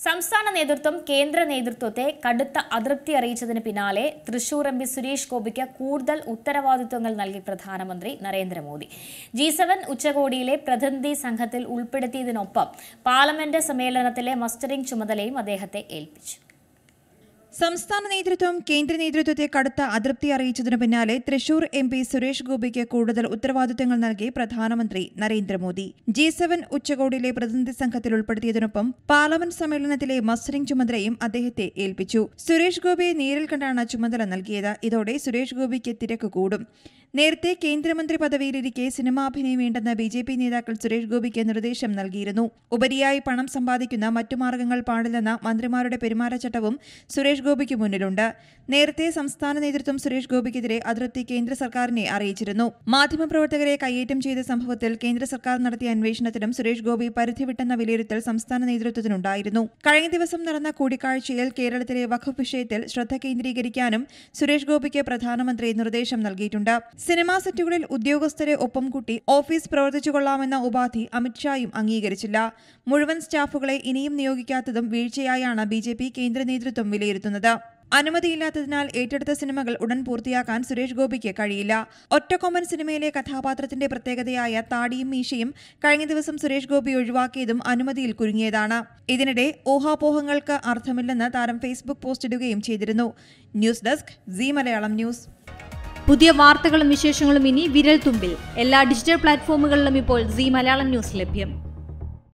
സംസ്ഥാന നേതൃത്വം കേന്ദ്ര നേതൃത്വത്തെ കടുത്ത അതൃപ്തി അറിയിച്ചതിന് പിന്നാലെ തൃശൂർ എം പി സുരേഷ് ഗോപിക്ക് കൂടുതൽ ഉത്തരവാദിത്വങ്ങൾ നൽകി പ്രധാനമന്ത്രി നരേന്ദ്രമോദി ജി സെവൻ ഉച്ചകോടിയിലെ പ്രതിനിധി സംഘത്തിൽ ഉൾപ്പെടുത്തിയതിനൊപ്പം പാർലമെന്റ് സമ്മേളനത്തിലെ മസ്റ്ററിംഗ് ചുമതലയും അദ്ദേഹത്തെ ഏൽപ്പിച്ചു സംസ്ഥാന നേതൃത്വം കേന്ദ്ര നേതൃത്വത്തെ കടുത്ത അതൃപ്തി അറിയിച്ചതിനു പിന്നാലെ തൃശൂർ എം പി സുരേഷ് ഗോപിക്ക് കൂടുതൽ ഉത്തരവാദിത്തങ്ങൾ നൽകി പ്രധാനമന്ത്രി നരേന്ദ്രമോദി ജി സെവൻ ഉച്ചകോടിയിലെ പ്രതിനിധി സംഘത്തിൽ ഉൾപ്പെടുത്തിയതിനൊപ്പം പാർലമെന്റ് സമ്മേളനത്തിലെ മസ്റ്ററിംഗ് ചുമതലയും അദ്ദേഹത്തെ ഏൽപ്പിച്ചു സുരേഷ് ഗോപിയെ നേരിൽ കണ്ടാണ് ചുമതല നൽകിയത് ഇതോടെ സുരേഷ് ഗോപിക്ക് തിരക്ക് കൂടും നേരത്തെ കേന്ദ്രമന്ത്രി പദവിയിലിരിക്കെ സിനിമാഭിനയം വേണ്ടെന്ന ബി ജെ പി നേതാക്കൾ സുരേഷ് ഗോപിക്ക് നിർദ്ദേശം നൽകിയിരുന്നു ഉപരിയായി പണം സമ്പാദിക്കുന്ന മറ്റു മാർഗങ്ങൾ പാടില്ലെന്ന മന്ത്രിമാരുടെ പെരുമാറ്റച്ചട്ടവും സുരേഷ് ഗോപിക്ക് മുന്നിലുണ്ട് നേരത്തെ സംസ്ഥാന നേതൃത്വം സുരേഷ് ഗോപിക്കെതിരെ അതൃപ്തി കേന്ദ്ര സർക്കാരിനെ അറിയിച്ചിരുന്നു മാധ്യമപ്രവർത്തകരെ കയ്യേറ്റം ചെയ്ത സംഭവത്തിൽ കേന്ദ്ര സർക്കാർ നടത്തിയ അന്വേഷണത്തിലും സുരേഷ് ഗോപി പരിധിവിട്ടെന്ന വിലയിരുത്തൽ സംസ്ഥാന നേതൃത്വത്തിനുണ്ടായിരുന്നു കഴിഞ്ഞ ദിവസം നടന്ന കൂടിക്കാഴ്ചയിൽ കേരളത്തിലെ വഖഫ് വിഷയത്തിൽ ശ്രദ്ധ കേന്ദ്രീകരിക്കാനും സുരേഷ് ഗോപിക്ക് പ്രധാനമന്ത്രി നിർദ്ദേശം നൽകിയിട്ടുണ്ട് സിനിമാ സെറ്റുകളിൽ ഉദ്യോഗസ്ഥരെ ഒപ്പം കൂട്ടി ഓഫീസ് പ്രവർത്തിച്ചു കൊള്ളാമെന്ന ഉപാധി അമിത്ഷായും അംഗീകരിച്ചില്ല മുഴുവൻ സ്റ്റാഫുകളെ ഇനിയും നിയോഗിക്കാത്തതും വീഴ്ചയായാണ് ബി ജെ പി കേന്ദ്ര നേതൃത്വം വിലയിരുത്തുന്നത് അനുമതിയില്ലാത്തതിനാൽ ഏറ്റെടുത്ത സിനിമകൾ ഉടൻ പൂർത്തിയാക്കാൻ സുരേഷ് ഗോപിക്ക് കഴിയില്ല ഒറ്റക്കൊമ്പൻ സിനിമയിലെ കഥാപാത്രത്തിന്റെ പ്രത്യേകതയായ താടിയും മീശയും കഴിഞ്ഞ ദിവസം സുരേഷ് ഗോപി ഒഴിവാക്കിയതും അനുമതിയിൽ കുരുങ്ങിയതാണ് ഇതിനിടെ ഊഹാപോഹങ്ങൾക്ക് അർത്ഥമില്ലെന്ന് താരം ഫേസ്ബുക്ക് പോസ്റ്റ് ഇടുകയും ചെയ്തിരുന്നു news desk C Malayalam news പുതിയ വാർത്തകളും വിശേഷങ്ങളും ഇനി വിരൽ തുമ്പിൽ എല്ലാ ഡിജിറ്റൽ പ്ലാറ്റ്ഫോമുകളിലും ഇപ്പോൾ സി മലയാളം ന്യൂസ് ലഭ്യം